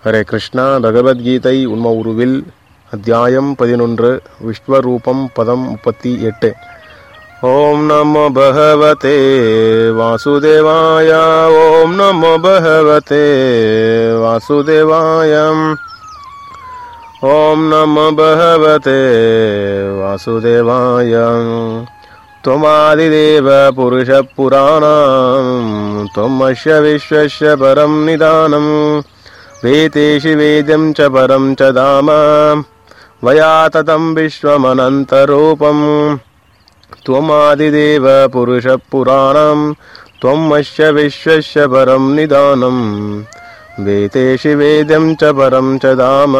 ஹரே கிருஷ்ணா பகவத்கீதை உண்ம உருவில் அத்தியாயம் பதினொன்று விஸ்வரூபம் பதம் முப்பத்தி எட்டு ஓம் நமோ பகவதே வாசுதேவாய ஓம் நமோ பகவதே வாசுதேவாயம் ஓம் நமோ பகவதே வாசுதேவாய त्वमादिदेव पुरुषपुराणाम् त्वमस्य विश्वस्य परं निदानम् वेतेषि वेद्यं च परं च धाम वया ततं विश्वमनन्तरूपम् त्वमादिदेव पुरुषपुराणम् त्वमस्य विश्वस्य परं निदानम् वेतेषि वेद्यं च परं च धाम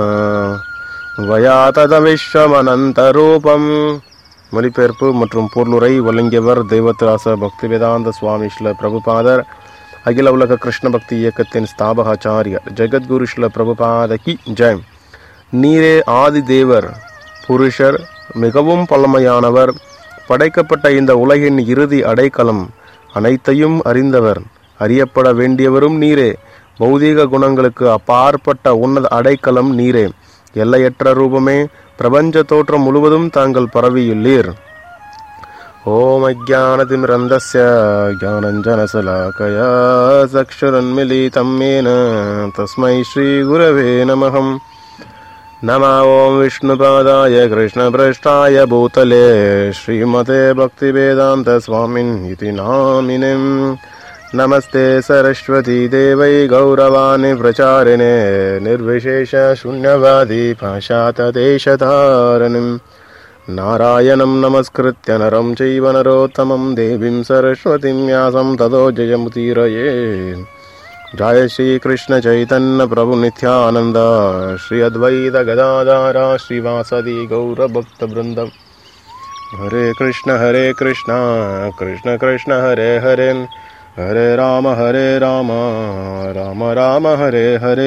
वया तदविश्वमनन्तरूपम् மொழிபெயர்ப்பு மற்றும் பொருளுரை வழங்கியவர் தெய்வத்திராச பக்தி வேதாந்த சுவாமி ஸ்ல பிரபுபாதர் அகில உலக கிருஷ்ண பக்தி இயக்கத்தின் ஸ்தாபகாச்சாரியர் ஜெகத்குரு ஸ்ல பிரபுபாதகி ஜெய் நீரே ஆதி தேவர் புருஷர் மிகவும் பழமையானவர் படைக்கப்பட்ட இந்த உலகின் இறுதி அடைக்கலம் அனைத்தையும் அறிந்தவர் அறியப்பட வேண்டியவரும் நீரே பௌதீக குணங்களுக்கு அப்பாற்பட்ட உன்னத அடைக்கலம் நீரே எல்லையற்ற ரூபமே பிரபஞ்ச தோற்றம் முழுவதும் தாங்கள் பரவியுள்ளீர் ஓம் அஜானதிமிரந்தஸ்ய ஜானஞ்சனசலாக்கயா சக்ஷுரன்மிலிதம் மேன தஸ்மை ஸ்ரீகுரவே நமகம் नमः ॐ विष्णुपादाय कृष्णभ्रष्टाय भूतले श्रीमते भक्तिवेदान्तस्वामिन् इति नामिनिम् नमस्ते सरस्वती देवै गौरवाणि प्रचारिणे निर्विशेषशून्यवादी पाशातदेशधारणिम् नारायणं नमस्कृत्य नरं चैव नरोत्तमं देवीं सरस्वतीं व्यासं ततो जयमुदीरये जय श्रीकृष्ण चैतन्य प्रभु नित्यानन्द श्री अद्वैत गदाधार श्रीवासदि गौरभक्तवृन्दम् हरे कृष्ण हरे कृष्ण कृष्ण कृष्ण हरे हरे हरे राम हरे राम राम राम हरे हरे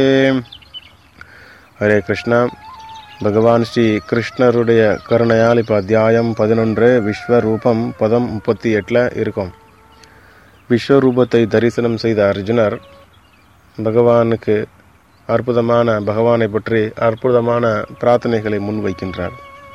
ஹரே கிருஷ்ணா பகவான் ஸ்ரீ கிருஷ்ணருடைய கருணையால் இப்போ அத்தியாயம் பதினொன்று விஸ்வரூபம் பதம் முப்பத்தி எட்டில் இருக்கும் விஸ்வரூபத்தை தரிசனம் செய்த அர்ஜுனர் பகவானுக்கு அற்புதமான பகவானை பற்றி அற்புதமான பிரார்த்தனைகளை முன்வைக்கின்றார்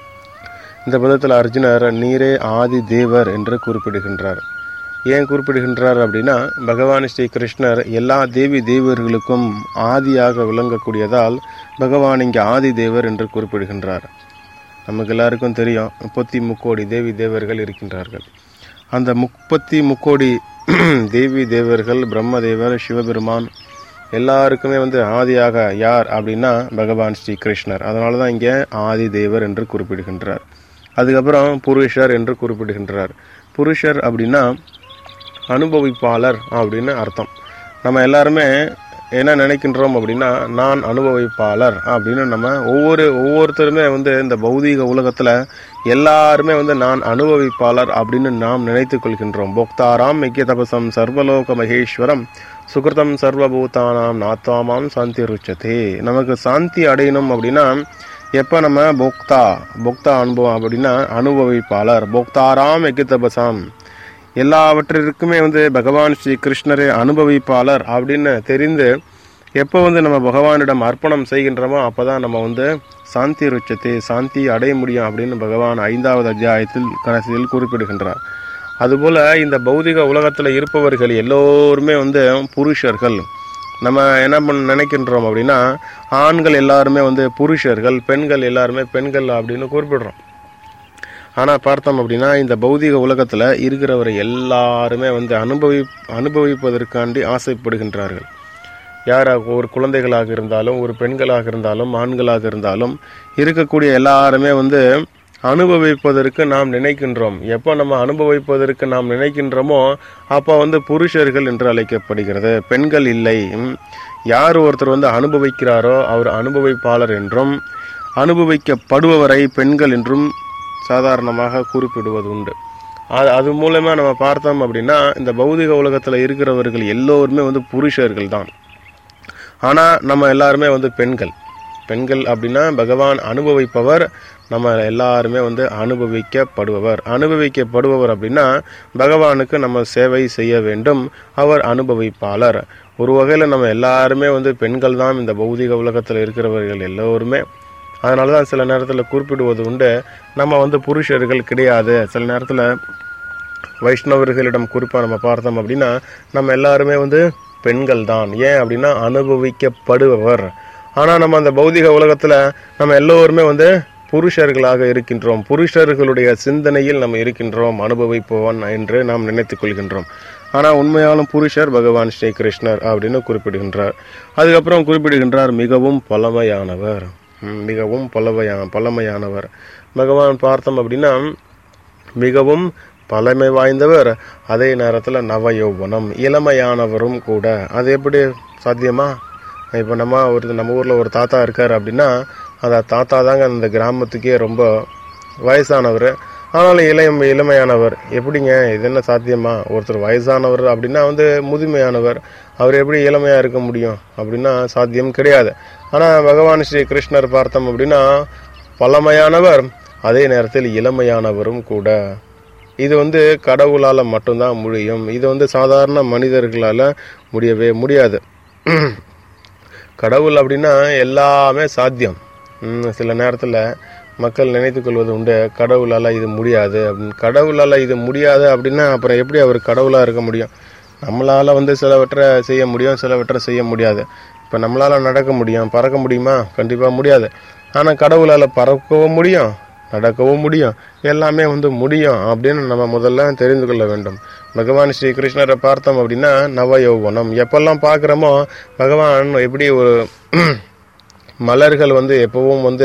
இந்த பதத்தில் அர்ஜுனர் நீரே ஆதி தேவர் என்று குறிப்பிடுகின்றார் ஏன் குறிப்பிடுகின்றார் அப்படின்னா பகவான் ஸ்ரீ கிருஷ்ணர் எல்லா தேவி தேவர்களுக்கும் ஆதியாக விளங்கக்கூடியதால் பகவான் இங்கே ஆதி தேவர் என்று குறிப்பிடுகின்றார் நமக்கு எல்லாருக்கும் தெரியும் முப்பத்தி முக்கோடி தேவி தேவர்கள் இருக்கின்றார்கள் அந்த முப்பத்தி முக்கோடி தேவி தேவர்கள் பிரம்மதேவர் சிவபெருமான் எல்லாருக்குமே வந்து ஆதியாக யார் அப்படின்னா பகவான் ஸ்ரீ கிருஷ்ணர் அதனால தான் இங்கே ஆதி தேவர் என்று குறிப்பிடுகின்றார் அதுக்கப்புறம் புருஷர் என்று குறிப்பிடுகின்றார் புருஷர் அப்படின்னா அனுபவிப்பாளர் அப்படின்னு அர்த்தம் நம்ம எல்லாருமே என்ன நினைக்கின்றோம் அப்படின்னா நான் அனுபவிப்பாளர் அப்படின்னு நம்ம ஒவ்வொரு ஒவ்வொருத்தருமே வந்து இந்த பௌதீக உலகத்தில் எல்லாருமே வந்து நான் அனுபவிப்பாளர் அப்படின்னு நாம் நினைத்து கொள்கின்றோம் போக்தாராம் மெக்கிய தபசம் சர்வலோக மகேஸ்வரம் சுகிருதம் சர்வபூதானாம் நாத்வாமாம் சாந்தி ருச்சதே நமக்கு சாந்தி அடையணும் அப்படின்னா எப்போ நம்ம போக்தா போக்தா அனுபவம் அப்படின்னா அனுபவிப்பாளர் போக்தாராம் மெக்கிய தபசாம் எல்லாவற்றிற்குமே வந்து பகவான் ஸ்ரீ கிருஷ்ணரே அனுபவிப்பாளர் அப்படின்னு தெரிந்து எப்போ வந்து நம்ம பகவானிடம் அர்ப்பணம் செய்கின்றோமோ அப்போ தான் நம்ம வந்து சாந்தி ருச்சத்தை சாந்தி அடைய முடியும் அப்படின்னு பகவான் ஐந்தாவது அத்தியாயத்தில் கடைசியில் குறிப்பிடுகின்றார் அதுபோல் இந்த பௌதிக உலகத்தில் இருப்பவர்கள் எல்லோருமே வந்து புருஷர்கள் நம்ம என்ன பண்ண நினைக்கின்றோம் அப்படின்னா ஆண்கள் எல்லாருமே வந்து புருஷர்கள் பெண்கள் எல்லாருமே பெண்கள் அப்படின்னு குறிப்பிடுறோம் ஆனால் பார்த்தோம் அப்படின்னா இந்த பௌதிக உலகத்தில் இருக்கிறவர் எல்லாருமே வந்து அனுபவி அனுபவிப்பதற்காண்டி ஆசைப்படுகின்றார்கள் யாராக ஒரு குழந்தைகளாக இருந்தாலும் ஒரு பெண்களாக இருந்தாலும் ஆண்களாக இருந்தாலும் இருக்கக்கூடிய எல்லாருமே வந்து அனுபவிப்பதற்கு நாம் நினைக்கின்றோம் எப்போ நம்ம அனுபவிப்பதற்கு நாம் நினைக்கின்றோமோ அப்போ வந்து புருஷர்கள் என்று அழைக்கப்படுகிறது பெண்கள் இல்லை யார் ஒருத்தர் வந்து அனுபவிக்கிறாரோ அவர் அனுபவிப்பாளர் என்றும் அனுபவிக்கப்படுபவரை பெண்கள் என்றும் சாதாரணமாக குறிப்பிடுவது உண்டு அது அது மூலமாக நம்ம பார்த்தோம் அப்படின்னா இந்த பௌதிக உலகத்தில் இருக்கிறவர்கள் எல்லோருமே வந்து புருஷர்கள் தான் ஆனால் நம்ம எல்லாருமே வந்து பெண்கள் பெண்கள் அப்படின்னா பகவான் அனுபவிப்பவர் நம்ம எல்லாருமே வந்து அனுபவிக்கப்படுபவர் அனுபவிக்கப்படுபவர் அப்படின்னா பகவானுக்கு நம்ம சேவை செய்ய வேண்டும் அவர் அனுபவிப்பாளர் ஒரு வகையில் நம்ம எல்லாருமே வந்து பெண்கள் தான் இந்த பௌதிக உலகத்தில் இருக்கிறவர்கள் எல்லோருமே அதனால தான் சில நேரத்தில் குறிப்பிடுவது உண்டு நம்ம வந்து புருஷர்கள் கிடையாது சில நேரத்தில் வைஷ்ணவர்களிடம் குறிப்பாக நம்ம பார்த்தோம் அப்படின்னா நம்ம எல்லாருமே வந்து பெண்கள் தான் ஏன் அப்படின்னா அனுபவிக்கப்படுபவர் ஆனால் நம்ம அந்த பௌதிக உலகத்தில் நம்ம எல்லோருமே வந்து புருஷர்களாக இருக்கின்றோம் புருஷர்களுடைய சிந்தனையில் நம்ம இருக்கின்றோம் அனுபவிப்பவன் என்று நாம் நினைத்துக் கொள்கின்றோம் ஆனால் உண்மையாலும் புருஷர் பகவான் ஸ்ரீ கிருஷ்ணர் அப்படின்னு குறிப்பிடுகின்றார் அதுக்கப்புறம் குறிப்பிடுகின்றார் மிகவும் பழமையானவர் ம், மிகவும் பழமையா பழமையானவர் பகவான் பார்த்தோம் அப்படின்னா மிகவும் பழமை வாய்ந்தவர் அதே நேரத்தில் நவ யௌவனம் இளமையானவரும் கூட அது எப்படி சாத்தியமா இப்போ நம்ம ஒரு நம்ம ஊரில் ஒரு தாத்தா இருக்கார் அப்படின்னா அந்த தாத்தா தாங்க அந்த கிராமத்துக்கே ரொம்ப வயசானவர் ஆனாலும் இளையம் இளமையானவர் எப்படிங்க இது என்ன சாத்தியமா ஒருத்தர் வயசானவர் அப்படின்னா வந்து முதுமையானவர் அவர் எப்படி இளமையா இருக்க முடியும் அப்படின்னா சாத்தியம் கிடையாது ஆனால் பகவான் ஸ்ரீ கிருஷ்ணர் பார்த்தோம் அப்படின்னா பழமையானவர் அதே நேரத்தில் இளமையானவரும் கூட இது வந்து கடவுளால் மட்டும்தான் முடியும் இது வந்து சாதாரண மனிதர்களால் முடியவே முடியாது கடவுள் அப்படின்னா எல்லாமே சாத்தியம் ம், சில நேரத்தில் மக்கள் நினைத்துக் கொள்வது உண்டு கடவுளால் இது முடியாது அப்படின்னு கடவுளால் இது முடியாது அப்படின்னா அப்புறம் எப்படி அவர் கடவுளாக இருக்க முடியும் நம்மளால் வந்து சிலவற்றை செய்ய முடியும் சிலவற்றை செய்ய முடியாது இப்போ நம்மளால் நடக்க முடியும் பறக்க முடியுமா கண்டிப்பாக முடியாது ஆனால் கடவுளால் பறக்கவும் முடியும் நடக்கவும் முடியும் எல்லாமே வந்து முடியும் அப்படின்னு நம்ம முதல்ல தெரிந்து கொள்ள வேண்டும் பகவான் ஸ்ரீ கிருஷ்ணரை பார்த்தோம் அப்படின்னா நவ யௌவனம் எப்பெல்லாம் பார்க்குறோமோ பகவான் எப்படி ஒரு மலர்கள் வந்து எப்பவும் வந்து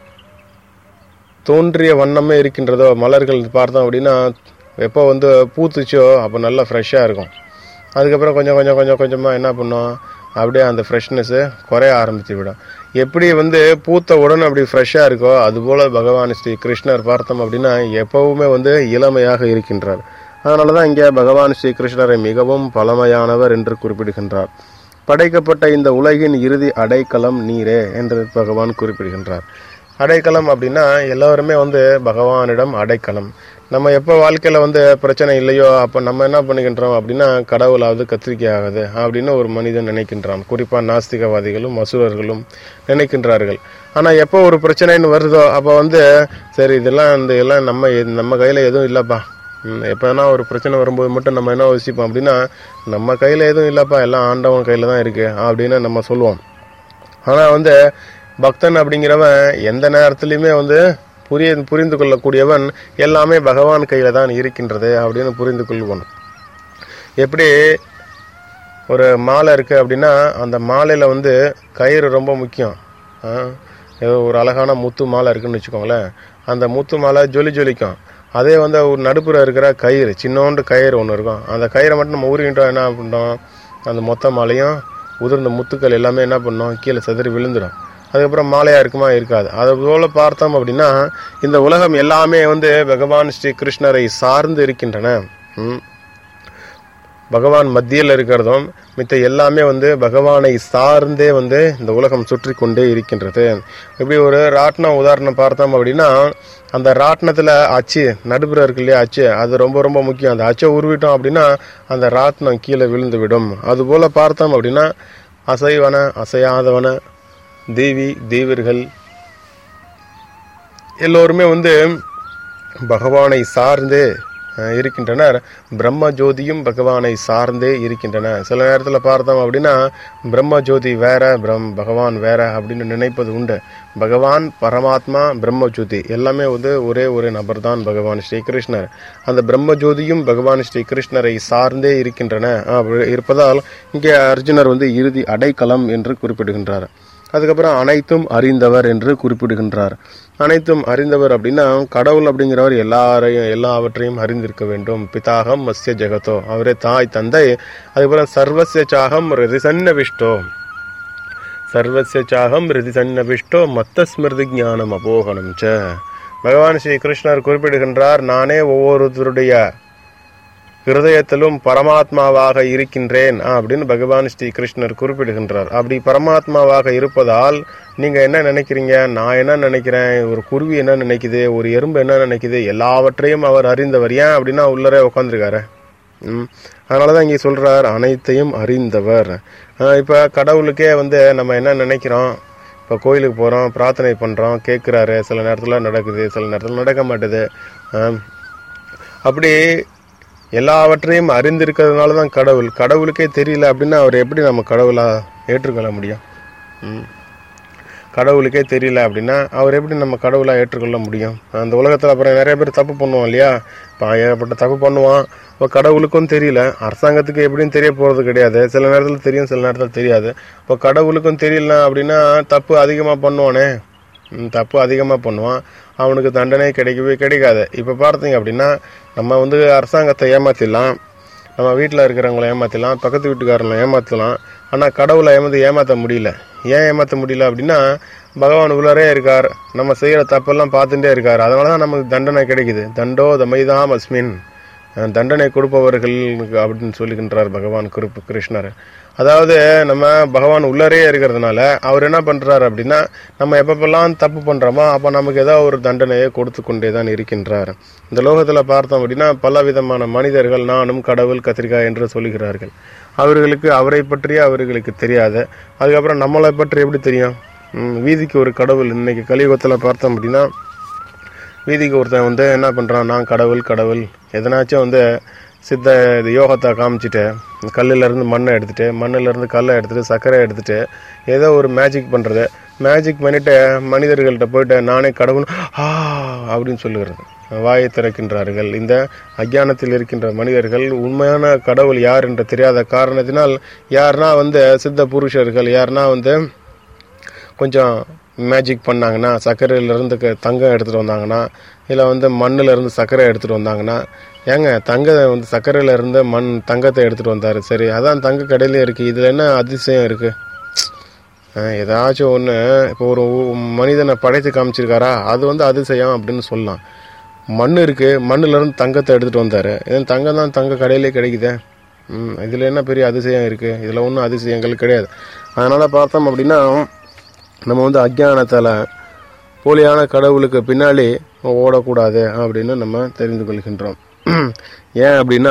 தோன்றிய வண்ணமே இருக்கின்றதோ மலர்கள் பார்த்தோம் அப்படின்னா எப்போ வந்து பூத்துச்சோ அப்போ நல்லா ஃப்ரெஷ்ஷாக இருக்கும் அதுக்கப்புறம் கொஞ்சம் கொஞ்சம் கொஞ்சம் கொஞ்சமாக என்ன பண்ணும் அப்படியே அந்த ஃப்ரெஷ்னஸ்ஸு குறைய ஆரம்பித்து விடும் எப்படி வந்து பூத்த உடனே அப்படி ஃப்ரெஷ்ஷாக இருக்கோ அதுபோல் பகவான் ஸ்ரீ கிருஷ்ணர் பார்த்தோம் அப்படின்னா எப்பவுமே வந்து இளமையாக இருக்கின்றார் அதனால தான் இங்கே பகவான் ஸ்ரீ கிருஷ்ணரை மிகவும் பழமையானவர் என்று குறிப்பிடுகின்றார் படைக்கப்பட்ட இந்த உலகின் இறுதி அடைக்கலம் நீரே என்று பகவான் குறிப்பிடுகின்றார் அடைக்கலம் அப்படின்னா எல்லாருமே வந்து பகவானிடம் அடைக்கலம் நம்ம எப்போ வாழ்க்கையில் வந்து பிரச்சனை இல்லையோ அப்போ நம்ம என்ன பண்ணுகின்றோம் அப்படின்னா கடவுளாவது கத்திரிக்கை ஆகுது அப்படின்னு ஒரு மனிதன் நினைக்கின்றான் குறிப்பாக நாஸ்திகவாதிகளும் அசுரர்களும் நினைக்கின்றார்கள் ஆனால் எப்போ ஒரு பிரச்சனைன்னு வருதோ அப்போ வந்து சரி இதெல்லாம் இந்த எல்லாம் நம்ம நம்ம கையில் எதுவும் இல்லைப்பா எப்போனா ஒரு பிரச்சனை வரும்போது மட்டும் நம்ம என்ன யோசிப்போம் அப்படின்னா நம்ம கையில் எதுவும் இல்லைப்பா எல்லாம் ஆண்டவன் கையில் தான் இருக்குது அப்படின்னு நம்ம சொல்லுவோம் ஆனால் வந்து பக்தன் அப்படிங்கிறவன் எந்த நேரத்துலையுமே வந்து புரிய புரிந்து கொள்ளக்கூடியவன் எல்லாமே பகவான் கையில் தான் இருக்கின்றது அப்படின்னு புரிந்து கொள்வன் எப்படி ஒரு மாலை இருக்குது அப்படின்னா அந்த மாலையில் வந்து கயிறு ரொம்ப முக்கியம் ஆ, ஏதோ ஒரு அழகான முத்து மாலை இருக்குன்னு வச்சுக்கோங்களேன் அந்த முத்து மாலை ஜொலி ஜொலிக்கும் அதே வந்து ஒரு நடுப்புற இருக்கிற கயிறு சின்னோண்டு கயிறு ஒன்று இருக்கும் அந்த கயிறை மட்டும் நம்ம ஊறிக்கிட்டோம் என்ன பண்ணோம் அந்த மொத்த மாலையும் உதிர்ந்த முத்துக்கள் எல்லாமே என்ன பண்ணோம் கீழே சிதறி விழுந்துடும் அதுக்கப்புறம் மாலையா இருக்குமா இருக்காது அது போல பார்த்தோம் அப்படின்னா இந்த உலகம் எல்லாமே வந்து பகவான் ஸ்ரீ கிருஷ்ணரை சார்ந்து இருக்கின்றன ம். பகவான் மத்தியில் இருக்கிறதும் மித்த எல்லாமே வந்து பகவானை சார்ந்தே வந்து இந்த உலகம் சுற்றி கொண்டே இருக்கின்றது இப்படி ஒரு ராட்டினம் உதாரணம் பார்த்தோம் அப்படின்னா அந்த ராட்டினத்தில் அச்சு நடுப்புற இருக்கு இல்லையா அச்சு அது ரொம்ப ரொம்ப முக்கியம் அந்த அச்சை உருவிட்டோம் அப்படின்னா அந்த ராட்டினம் கீழே விழுந்து விடும் அதுபோல பார்த்தோம் அப்படின்னா அசைவன அசையாதவன தேவி தேவர்கள் எல்லோருமே வந்து பகவானை சார்ந்தே அஹ், இருக்கின்றனர் பிரம்ம ஜோதியும் பகவானை சார்ந்தே இருக்கின்றன சில நேரத்தில் பார்த்தோம் அப்படின்னா பிரம்ம ஜோதி வேற பிரம் பகவான் வேற அப்படின்னு நினைப்பது உண்டு பகவான் பரமாத்மா பிரம்ம ஜோதி எல்லாமே வந்து ஒரே ஒரு நபர் தான் பகவான் ஸ்ரீ கிருஷ்ணர் அந்த பிரம்ம ஜோதியும் பகவான் ஸ்ரீ கிருஷ்ணரை சார்ந்தே இருக்கின்றன அப்படி இருப்பதால் இங்கே அர்ஜுனர் வந்து இறுதி அடைக்கலம் என்று குறிப்பிடுகின்றார் அதுக்கப்புறம் அனைத்தும் அறிந்தவர் என்று குறிப்பிடுகின்றார் அனைத்தும் அறிந்தவர் அப்படின்னா கடவுள் அப்படிங்கிறவர் எல்லாரையும் எல்லாவற்றையும் அறிந்திருக்க வேண்டும் பிதாகம் மஸ்ய ஜெகத்தோ அவரே தாய் தந்தை அதுக்கப்புறம் சர்வசிய சாகம் ரிதிசன்ன விஷ்டோ சர்வசிய சாகம் ரிதிசன்ன விஷ்டோ மத்த ஸ்மிருதி ஞானம் அபோகனம் ச பகவான் ஸ்ரீ கிருஷ்ணர் குறிப்பிடுகின்றார் நானே ஒவ்வொருத்தருடைய ஹிருதயத்திலும் பரமாத்மாவாக இருக்கின்றேன் அப்படின்னு பகவான் ஸ்ரீ கிருஷ்ணர் குறிப்பிடுகின்றார் அப்படி பரமாத்மாவாக இருப்பதால் நீங்க என்ன நினைக்கிறீங்க நான் என்ன நினைக்கிறேன் ஒரு குருவி என்ன நினைக்குது ஒரு எறும்பு என்ன நினைக்குது எல்லாவற்றையும் அவர் அறிந்தவர் ஏன் அப்படின்னா உள்ளரே உட்காந்துருக்காரு ம் அதனால தான் இங்கே சொல்கிறார் அனைத்தையும் அறிந்தவர் இப்போ கடவுளுக்கே வந்து நம்ம என்ன நினைக்கிறோம் இப்போ கோயிலுக்கு போகிறோம் பிரார்த்தனை பண்ணுறோம் கேட்குறாரு சில நேரத்தில் நடக்குது சில நேரத்தில் நடக்க மாட்டுது ஆம். அப்படி எல்லாவற்றையும் அறிந்திருக்கிறதுனால தான் கடவுள் கடவுளுக்கே தெரியல அப்படின்னா அவர் எப்படி நம்ம கடவுளாக ஏற்றுக்கொள்ள முடியும் ம். கடவுளுக்கே தெரியல அப்படின்னா அவர் எப்படி நம்ம கடவுளாக ஏற்றுக்கொள்ள முடியும் அந்த உலகத்தில் அப்புறம் நிறைய பேர் தப்பு பண்ணுவோம் இல்லையா இப்போ ஏகப்பட்ட தப்பு பண்ணுவான் இப்போ கடவுளுக்கும் தெரியல அரசாங்கத்துக்கு எப்படியும் தெரிய போகிறது கிடையாது சில நேரத்தில் தெரியும் சில நேரத்தில் தெரியாது இப்போ கடவுளுக்கும் தெரியல அப்படின்னா தப்பு அதிகமாக பண்ணுவானே ம், தப்பு அதிகமாக பண்ணுவான் அவனுக்கு தண்டனை கிடைக்கவே கிடைக்காது இப்போ பார்த்தீங்க அப்படின்னா நம்ம வந்து அரசாங்கத்தை ஏமாத்திடலாம் நம்ம வீட்டில் இருக்கிறவங்கள ஏமாற்றலாம் பக்கத்து வீட்டுக்காரங்களை ஏமாற்றலாம் ஆனால் கடவுளை ஏமாந்து ஏமாற்ற முடியல ஏன் ஏமாற்ற முடியல அப்படின்னா பகவான் உள்ளரே இருக்கார் நம்ம செய்கிற தப்பெல்லாம் பார்த்துட்டே இருக்கார் அதனால தான் நமக்கு தண்டனை கிடைக்குது தண்டோ தமைதாம் அஸ்மின் அஹ் தண்டனை கொடுப்பவர்கள் அப்படின்னு சொல்லுகின்றார் பகவான் குருப்பு கிருஷ்ணர் அதாவது நம்ம பகவான் உள்ளரே இருக்கிறதுனால அவர் என்ன பண்றாரு அப்படின்னா நம்ம எப்பப்பெல்லாம் தப்பு பண்றோமோ அப்போ நமக்கு ஏதோ ஒரு தண்டனையை கொடுத்து கொண்டே தான் இருக்கின்றார் இந்த லோகத்துல பார்த்தோம் அப்படின்னா பல விதமான மனிதர்கள் நானும் கடவுள் கத்திரிக்காய் என்று சொல்லுகிறார்கள் அவர்களுக்கு அவரை பற்றி அவர்களுக்கு தெரியாது அதுக்கப்புறம் நம்மளை பற்றி எப்படி தெரியும் ம், வீதிக்கு ஒரு கடவுள் இன்னைக்கு கலியுகத்தில் பார்த்தோம் அப்படின்னா வீதிக்கு ஒருத்தன் வந்து என்ன பண்ணுறான் நான் கடவுள் கடவுள் எதனாச்சும் வந்து சித்த இது யோகத்தை காமிச்சிட்டு கல்லுல இருந்து மண்ணை எடுத்துட்டு மண்ணுல இருந்து கல்லை எடுத்துட்டு சர்க்கரை எடுத்துட்டு ஏதோ ஒரு மேஜிக் பண்ணுறது மேஜிக் பண்ணிட்டு மனிதர்கள்ட்ட போயிட்டு நானே கடவுள் ஆ அப்படின்னு சொல்லுகிறது வாயை திறக்கின்றார்கள் இந்த அஞ்ஞானத்தில் இருக்கின்ற மனிதர்கள் உண்மையான கடவுள் யார் என்று தெரியாத காரணத்தினால் யாருன்னா வந்து சித்த புருஷர்கள் யாருன்னா வந்து கொஞ்சம் மேஜிக் பண்ணாங்கன்னா சர்க்கரையிலேருந்து தங்கம் எடுத்துகிட்டு வந்தாங்கன்னா இல்லை வந்து மண்ணுல இருந்து சர்க்கரை எடுத்துகிட்டு வந்தாங்கன்னா ஏங்க தங்க வந்து சர்க்கரையில இருந்து மண் தங்கத்தை எடுத்துகிட்டு வந்தார் சரி அதான் தங்க கடையிலே இருக்குது இதில் என்ன அதிசயம் இருக்குது ஏதாச்சும் ஒன்று இப்போ ஒரு ஊ- மனிதனை படைத்து காமிச்சிருக்காரா அது வந்து அதிசயம் அப்படின்னு சொல்லலாம் மண் இருக்குது மண்ணுலேருந்து தங்கத்தை எடுத்துகிட்டு வந்தார் இதன் தங்கம் தான் தங்க கடையிலே கிடைக்குதே ம் இதில் என்ன பெரிய அதிசயம் இருக்குது இதில் ஒன்றும் அதிசயங்கள் கிடையாது அதனால் பார்த்தோம் அப்படின்னா நம்ம வந்து அஜ்ஞானத்தால் போலியான கடவுளுக்கு பின்னாடி ஓடக்கூடாது அப்படின்னு நம்ம தெரிந்து கொள்கின்றோம் ஏன் அப்படின்னா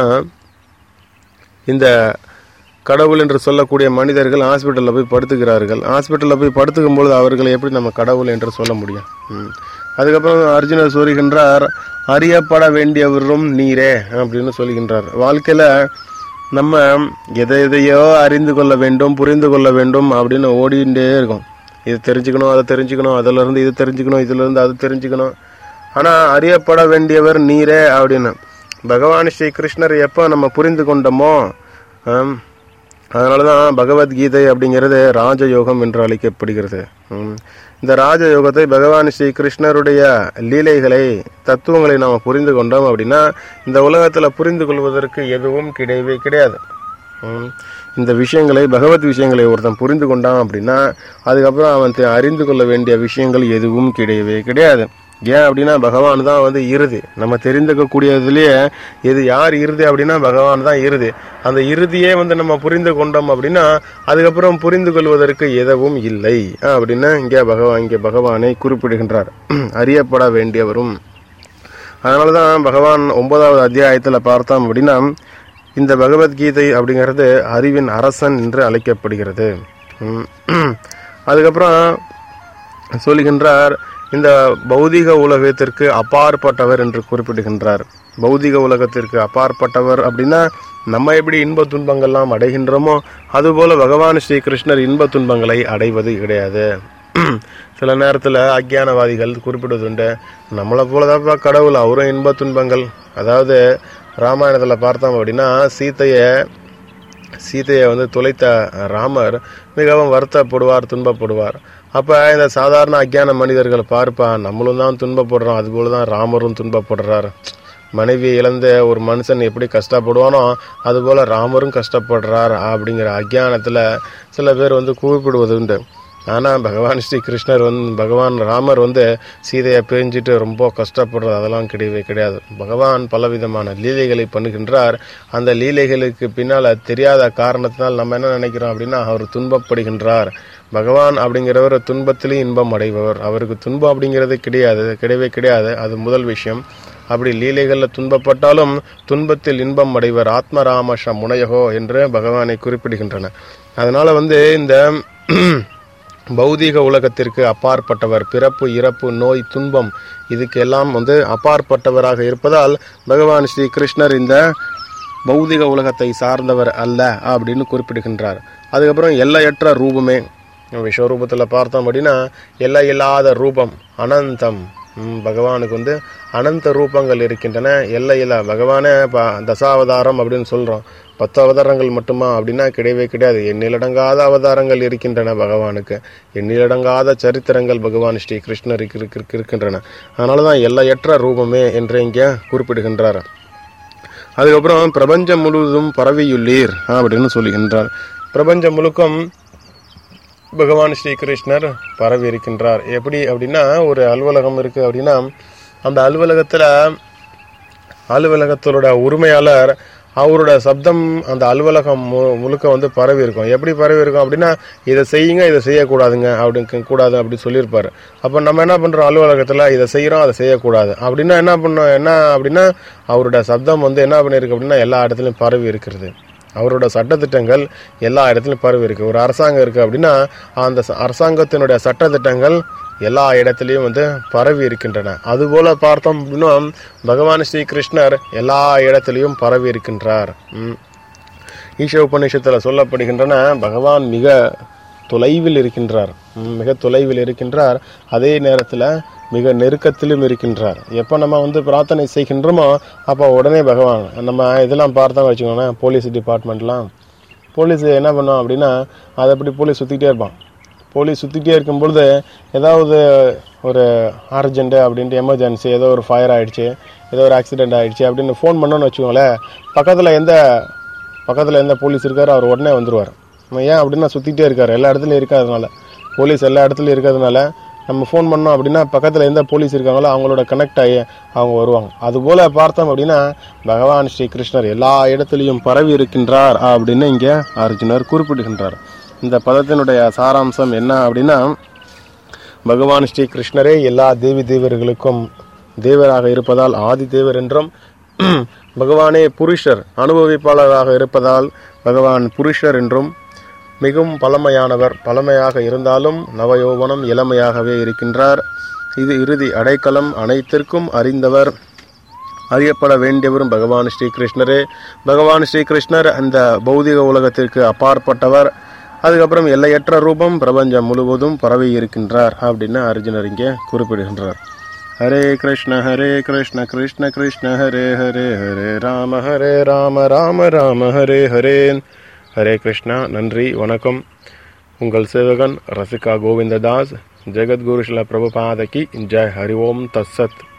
இந்த கடவுள் என்று சொல்லக்கூடிய மனிதர்கள் ஹாஸ்பிட்டலில் போய் படுத்துக்கிறார்கள் ஹாஸ்பிட்டலில் போய் படுத்துக்கும் பொழுது அவர்களை எப்படி நம்ம கடவுள் என்று சொல்ல முடியும் ம். அதுக்கப்புறம் அர்ஜுனர் சொல்கின்றார் அறியப்பட வேண்டியவரும் நீரே அப்படின்னு சொல்கின்றார் வாழ்க்கையில் நம்ம எதை எதையோ அறிந்து கொள்ள வேண்டும் புரிந்து கொள்ள வேண்டும் அப்படின்னு ஓடிண்டே இருக்கோம் இது தெரிஞ்சுக்கணும் அதை தெரிஞ்சுக்கணும் அதுல இருந்து இது தெரிஞ்சுக்கணும் இதுல இருந்து அது தெரிஞ்சுக்கணும் ஆனா அறியப்பட வேண்டியவர் நீரே அப்படின்னு பகவான் ஸ்ரீ கிருஷ்ணர் எப்போ நம்ம புரிந்து கொண்டோமோ ஆம், அதனாலதான் பகவத்கீதை அப்படிங்கிறது ராஜயோகம் என்று அழைக்கப்படுகிறது ம். இந்த ராஜயோகத்தை பகவான் ஸ்ரீ கிருஷ்ணருடைய லீலைகளை தத்துவங்களை நாம் புரிந்து கொண்டோம் அப்படின்னா இந்த உலகத்துல புரிந்து கொள்வதற்கு எதுவும் கிடையவே கிடையாது ம். இந்த விஷயங்களை பகவத் விஷயங்களை ஒருத்தன் புரிந்து கொண்டான் அப்படின்னா அதுக்கப்புறம் அவன் தெ- அறிந்து கொள்ள வேண்டிய விஷயங்கள் எதுவும் கிடையவே கிடையாது ஏன் அப்படின்னா பகவான் தான் வந்து இறுதி நம்ம தெரிந்துக்கக்கூடியதுலயே எது யார் இறுதி அப்படின்னா பகவான் தான் இறுதி அந்த இறுதியே வந்து நம்ம புரிந்து கொண்டோம் அப்படின்னா அதுக்கப்புறம் புரிந்து கொள்வதற்கு எதுவும் இல்லை அப்படின்னு இங்கே பகவான் இங்கே பகவானை குறிப்பிடுகின்றார் அறியப்பட வேண்டியவரும் அதனால தான் பகவான் ஒன்பதாவது அத்தியாயத்தில் பார்த்தோம் அப்படின்னா இந்த பகவத்கீதை அப்படிங்கிறது அறிவின் அரசன் என்று அழைக்கப்படுகிறது ம். அதுக்கப்புறம் சொல்லுகின்றார் இந்த பௌதிக உலகத்திற்கு அப்பாற்பட்டவர் என்று குறிப்பிடுகின்றார் பௌதிக உலகத்திற்கு அப்பாற்பட்டவர் அப்படின்னா நம்ம எப்படி இன்ப துன்பங்கள்லாம் அடைகின்றோமோ அதுபோல பகவான் ஸ்ரீ கிருஷ்ணர் இன்ப துன்பங்களை அடைவது கிடையாது சில நேரத்தில் அஜ்ஞானவாதிகள் குறிப்பிடுவதுண்டு நம்மளை போலதாப்பா கடவுள் அவரும் இன்ப துன்பங்கள் அதாவது ராமாயணத்தில் பார்த்தோம் அப்படின்னா சீத்தையை சீதையை வந்து தொலைத்த ராமர் மிகவும் வருத்தப்படுவார் துன்பப்படுவார் அப்போ இந்த சாதாரண அஜ்ஞான மனிதர்கள் பார்ப்பா நம்மளும் தான் துன்பப்படுறோம் அதுபோல தான் ராமரும் துன்பப்படுறார் மனைவி இழந்த ஒரு மனுஷன் எப்படி கஷ்டப்படுவானோ அதுபோல ராமரும் கஷ்டப்படுறார் அப்படிங்கிற அஜ்ஞானத்தில் சில பேர் வந்து கூப்பிடுவது உண்டு ஆனால் பகவான் ஸ்ரீ கிருஷ்ணர் வந்து பகவான் ராமர் வந்து சீதையை பிரிஞ்சிட்டு ரொம்ப கஷ்டப்படுறது அதெல்லாம் கிடையவே கிடையாது பகவான் பலவிதமான லீலைகளை பண்ணுகின்றார் அந்த லீலைகளுக்கு பின்னால் அது தெரியாத காரணத்தினால் நம்ம என்ன நினைக்கிறோம் அப்படின்னா அவர் துன்பப்படுகின்றார் பகவான் அப்படிங்கிறவர் துன்பத்திலும் இன்பம் அடைபவர் அவருக்கு துன்பம் அப்படிங்கிறது கிடையாது கிடையவே கிடையாது அது முதல் விஷயம் அப்படி லீலைகளில் துன்பப்பட்டாலும் துன்பத்தில் இன்பம் அடைவர் ஆத்மராமஷ முனையகோ என்று பகவானை குறிப்பிடுகின்றன அதனால வந்து இந்த பௌதீக உலகத்திற்கு அப்பாற்பட்டவர் பிறப்பு இறப்பு நோய் துன்பம் இதுக்கு எல்லாம் வந்து அப்பாற்பட்டவராக இருப்பதால் பகவான் ஸ்ரீ கிருஷ்ணர் இந்த பௌதிக உலகத்தை சார்ந்தவர் அல்ல அப்படின்னு குறிப்பிடுகின்றார் அதுக்கப்புறம் எல்லையற்ற ரூபமே விஸ்வரூபத்தில் பார்த்தோம் அப்படின்னா எல்லை இல்லாத ரூபம் அனந்தம் ம், பகவானுக்கு வந்து அனந்த ரூபங்கள் இருக்கின்றன எல்லையில பகவானே ப- தசாவதாரம் அப்படின்னு சொல்றோம் பத்து அவதாரங்கள் மட்டுமா அப்படின்னா கிடையவே கிடையாது எண்ணிலடங்காத அவதாரங்கள் இருக்கின்றன பகவானுக்கு எண்ணிலடங்காத சரித்திரங்கள் பகவான் ஸ்ரீ கிருஷ்ணருக்கு இருக்கு- இருக்கு- இருக்கின்றன அதனால தான் எல்லையற்ற ரூபமே என்று இங்கே குறிப்பிடுகின்றார் அதுக்கப்புறம் பிரபஞ்சம் முழுவதும் பரவியுள்ளீர் அப்படின்னு சொல்லுகின்றார் பிரபஞ்சம் முழுக்கும் பகவான் ஸ்ரீ கிருஷ்ணர் பரவி இருக்கின்றார் எப்படி அப்படின்னா ஒரு அலுவலகம் இருக்கு அப்படின்னா அந்த அலுவலகத்துல அலுவலகத்தோட உரிமையாளர் அவரோட சப்தம் அந்த அலுவலகம் மு- முழுக்க வந்து பரவி இருக்கும் எப்படி பரவி இருக்கும் அப்படின்னா இதை செய்யுங்க இதை செய்யக்கூடாதுங்க அப்படின்னு கூடாது அப்படி சொல்லியிருப்பாரு அப்போ நம்ம என்ன பண்றோம் அலுவலகத்தில் இதை செய்கிறோம் அதை செய்யக்கூடாது அப்படின்னா என்ன பண்ணோம் என்ன அப்படின்னா அவரோட சப்தம் வந்து என்ன பண்ணியிருக்கு அப்படின்னா எல்லா இடத்துலையும் பரவி இருக்கிறது அவரோட சட்டத்திட்டங்கள் எல்லா இடத்துலையும் பரவி இருக்கு ஒரு அரசாங்கம் இருக்கு அப்படின்னா அந்த ச- அரசாங்கத்தினுடைய சட்டத்திட்டங்கள் எல்லா இடத்துலையும் வந்து பரவி இருக்கின்றன அதுபோல பார்த்தோம் அப்படின்னா பகவான் ஸ்ரீ கிருஷ்ணர் எல்லா இடத்துலையும் பரவி இருக்கின்றார் ம். ஈஷ உபநிஷத்தில் சொல்லப்படுகின்றன பகவான் மிக தொலைவில் இருக்கின்றார் ம், மிக தொலைவில் இருக்கின்றார் அதே நேரத்தில் மிக நெருக்கத்திலும் இருக்கின்றார் எப்போ நம்ம வந்து பிரார்த்தனை செய்கின்றோமோ அப்போ உடனே பகவான் நம்ம இதெல்லாம் பார்த்தோம் வச்சுக்கோங்களேன் போலீஸ் டிபார்ட்மெண்ட்லாம் போலீஸ் என்ன பண்ணுவான் அப்படின்னா அதை அப்படி போலீஸ் சுற்றிக்கிட்டே இருப்பான் போலீஸ் சுற்றிக்கிட்டே இருக்கும் பொழுது ஏதாவது ஒரு அர்ஜென்ட்டு அப்படின்ட்டு எமர்ஜென்சி ஏதோ ஒரு ஃபயர் ஆயிடுச்சு ஏதோ ஒரு ஆக்சிடென்ட் ஆயிடுச்சு அப்படின்னு ஃபோன் பண்ணோன்னு வச்சுக்கோங்களேன் பக்கத்தில் எந்த பக்கத்தில் எந்த போலீஸ் இருக்காரோ அவர் உடனே வந்துருவார் ஏன் அப்படின்னா சுற்றிக்கிட்டே இருக்காரு எல்லா இடத்துலையும் இருக்காதனால போலீஸ் எல்லா இடத்துலையும் இருக்கிறதுனால நம்ம ஃபோன் பண்ணோம் அப்படின்னா பக்கத்தில் எந்த போலீஸ் இருக்காங்களோ அவங்களோட கனெக்ட் ஆகி அவங்க வருவாங்க அதுபோல் பார்த்தோம் அப்படின்னா பகவான் ஸ்ரீ கிருஷ்ணர் எல்லா இடத்துலையும் பரவி இருக்கின்றார் அப்படின்னு இங்கே அர்ஜுனர் குறிப்பிடுகின்றார் இந்த பதத்தினுடைய சாராம்சம் என்ன அப்படின்னா பகவான் ஸ்ரீ கிருஷ்ணரே எல்லா தேவி தேவர்களுக்கும் தேவராக இருப்பதால் ஆதி தேவர் என்றும் பகவானே புருஷர் அனுபவிப்பாளராக இருப்பதால் பகவான் புருஷர் என்றும் மிகவும் பழமையானவர் பழமையாக இருந்தாலும் நவயோவனம் இளமையாகவே இருக்கின்றார் இது இறுதி அடைக்கலம் அனைத்திற்கும் அறிந்தவர் அறியப்பட வேண்டியவரும் பகவான் ஸ்ரீ கிருஷ்ணரே பகவான் ஸ்ரீ கிருஷ்ணர் அந்த பௌதிக உலகத்திற்கு அப்பாற்பட்டவர் அதுக்கப்புறம் எல்லையற்ற ரூபம் பிரபஞ்சம் முழுவதும் பரவி இருக்கின்றார் அப்படின்னு அர்ஜுனர் இங்கே குறிப்பிடுகின்றார் ஹரே கிருஷ்ண ஹரே கிருஷ்ண கிருஷ்ண கிருஷ்ண ஹரே ஹரே ஹரே ராம ஹரே ராம ராம ராம ஹரே ஹரே ஹரே கிருஷ்ணா நன்றி வணக்கம் உங்கள் சேவகன் ரசிகா கோவிந்ததாஸ் ஜெகத்குரு ஸ்ரீல பிரபுபாதகி ஜெய் ஹரி ஓம் தத்சத்